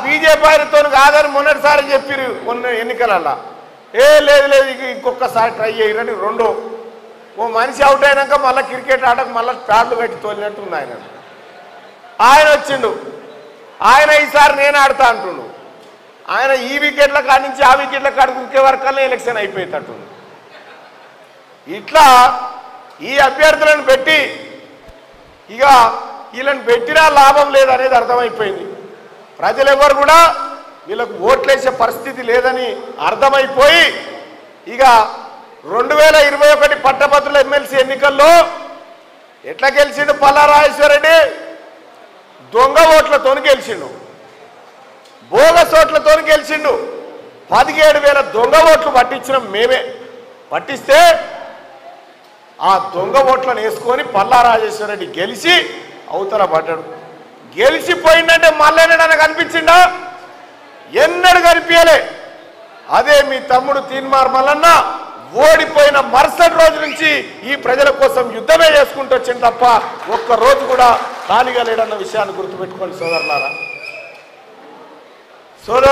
BJP ఆయనతో కాదని మొన్నటిసారి చెప్పిరు మొన్న ఎన్నికలల్లా ఏ లేదు లేదు ఇక ఇంకొకసారి ట్రై చేయరని రెండో ఓ మనిషి అవుట్ అయినాక మళ్ళీ క్రికెట్ ఆటకు మళ్ళీ ప్యాడ్లు కట్టి తోలినట్టు ఉంది ఆయన ఆయన వచ్చిండు ఆయన ఈసారి నేను ఆడతా అంటుండు ఆయన ఈ వికెట్ల కాడి నుంచి ఆ వికెట్ల కాడికి ఇంకే వరకల్లా ఎలక్షన్ అయిపోయేటట్టుంది ఇట్లా ఈ అభ్యర్థులను పెట్టి ఇక వీళ్ళని పెట్టినా లాభం లేదనేది అర్థమైపోయింది ప్రజలు ఎవరు కూడా వీళ్ళకు ఓట్లేసే పరిస్థితి లేదని అర్థమైపోయి ఇక రెండు వేల ఇరవై ఒకటి పట్టభద్రుల ఎమ్మెల్సీ ఎన్నికల్లో ఎట్లా గెలిచిండు పల్లారాజేశ్వరరెడ్డి దొంగ ఓట్లతో గెలిచిండు బోగస్ ఓట్లతో గెలిచిండు పదిహేడు వేల దొంగ ఓట్లు పట్టించినాం మేమే పట్టిస్తే ఆ దొంగ ఓట్లను వేసుకొని పల్లా రాజేశ్వరరెడ్డి గెలిచి అవతల పడ్డాడు గెలిచిపోయిందంటే మళ్ళీ నాకు కనిపించిందా ఎన్నడు కనిపించలే అదే మీ తమ్ముడు తీన్మార్ మల్లన్న ఓడిపోయిన మరుసటి రోజు నుంచి ఈ ప్రజల కోసం యుద్ధమే చేసుకుంటూ వచ్చింది తప్ప ఒక్క రోజు కూడా ఖాళీగా లేడన్న విషయాన్ని గుర్తుపెట్టుకోండి సోదరులారా సోదరు